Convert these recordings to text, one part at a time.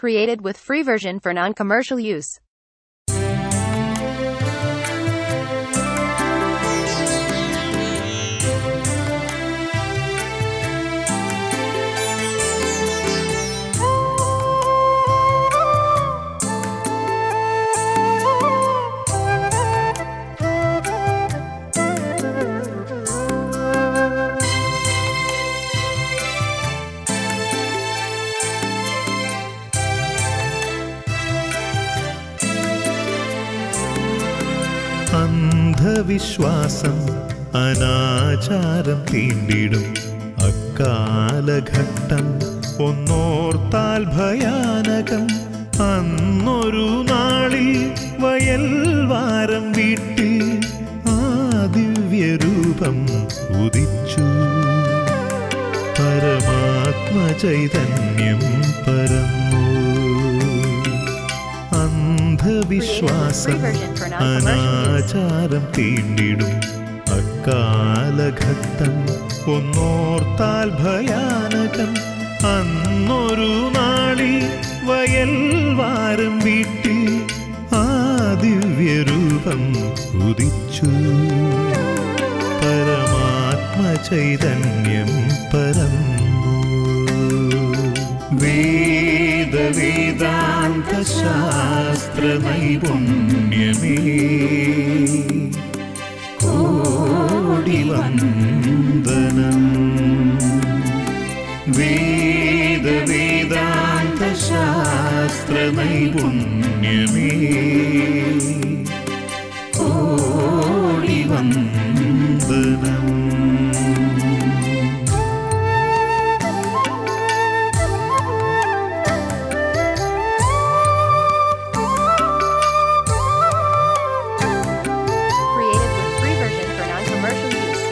Created with free version for non-commercial use. അന്ധവിശ്വാസം അനാചാരം തീണ്ടിടും അക്കാലഘട്ടം ഒന്നോർത്താൽ ഭയാനകം അന്നൊരു നാളിൽ വയൽവാരം വീട്ടിൽ ആ ദിവ്യരൂപം ഉദിച്ചു പരമാത്മചൈതന്യം പരന്നു അന്ധവിശ്വാസം അനാചാരം തീണ്ടിടും അക്കാലഘട്ടം ഒന്നോർത്താൽ ഭയാനകം അന്നൊരു നാളിൽ വയൽവാരം വീട്ടിൽ ആ ദിവ്യരൂപം ഉദിച്ചു പരമാത്മചൈതന്യം പരന്നു വേദ വേദാന്ത ശാസ്ത്ര നൈപുണ്യമേ കോടി വന്ദനം വേദ വേദാന്ത ശാസ്ത്ര നൈപുണ്യമേ കോടി വന്ദനം Created with free version for non-commercial use.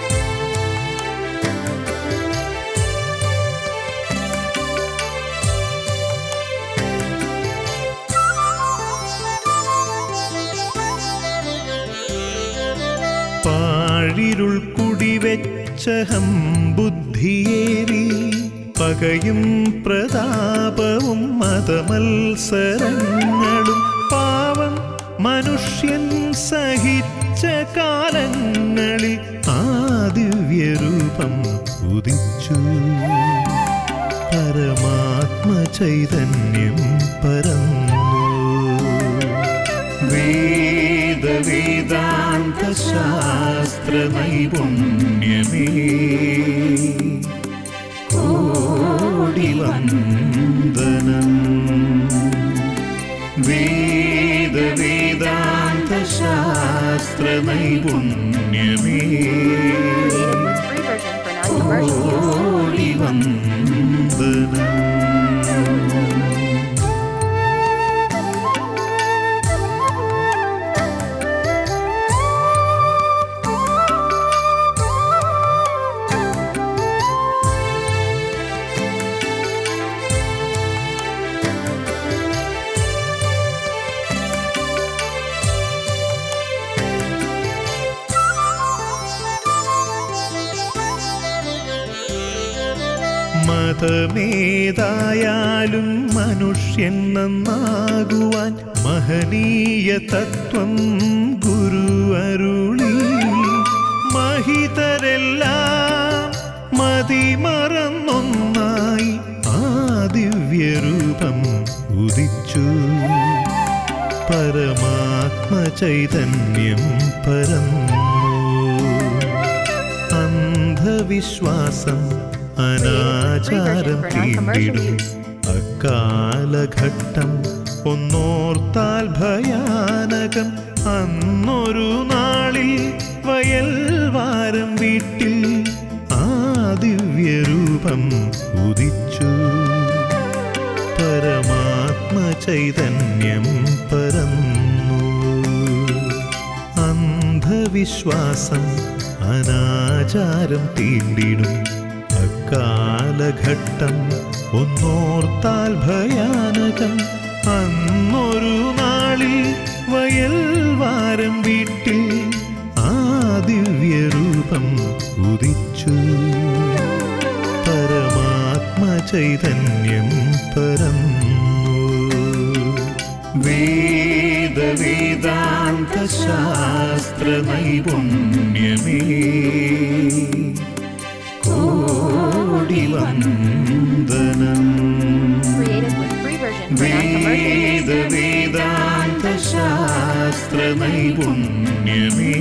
പാഴിരുൾ കുടിവെച്ചഹം ബുദ്ധിയേറി പകയും പ്രതാപവും മതമത്സരങ്ങളും പാവം മനുഷ്യൻ സഹിച്ച കാലങ്ങളിൽ ആ ദിവ്യരൂപം ഉദിച്ചു പരമാത്മചൈതന്യം പരന്നു വേദ വേദാന്ത ശാസ്ത്ര നൈപുണ്യമേ കോടി വന്ദനം വേദ വേദാന്ത ശാസ്ത്ര നൈപുണ്യമേ Created with free version for non-commercial use. കോടി വന്ദനം മതമേതായാലും മനുഷ്യൻ നന്നാകുവാൻ മഹനീയ തത്വം ഗുരു അരുളി മഹിതരെല്ലാം മതിമറന്നൊന്നായി ആ ദിവ്യരൂപം ഉദിച്ചു പരമാത്മചൈതന്യം പരന്നു അന്ധവിശ്വാസം അനാചാരം തീണ്ടിടും അക്കാലഘട്ടം ഒന്നോർത്താൽ ഭയാനകം അന്നൊരു നാളിൽ വയൽവാരം വീട്ടിൽ ആ ദിവ്യരൂപം ഉദിച്ചു പരമാത്മചൈതന്യം പരന്നു അന്ധവിശ്വാസം അനാചാരം തീണ്ടിടും അക്കാലഘട്ടം ഒന്നോർത്താൽ ഭയാനകം അന്നൊരു നാളിൽ വയൽവാരം വീട്ടിൽ ആ ദിവ്യരൂപം ഉദിച്ചു പരമാത്മചൈതന്യം പരന്നു ശാസ്ത്ര നൈപുണ്യമേ കോടി വന്ദനം Created with free version for non-commercial use. വേദ വേദാന്ത ശാസ്ത്ര നൈപുണ്യമേ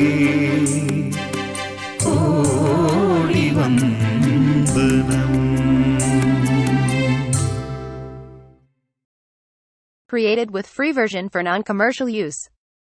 കോടി വന്ദനം Created with free version for non-commercial use.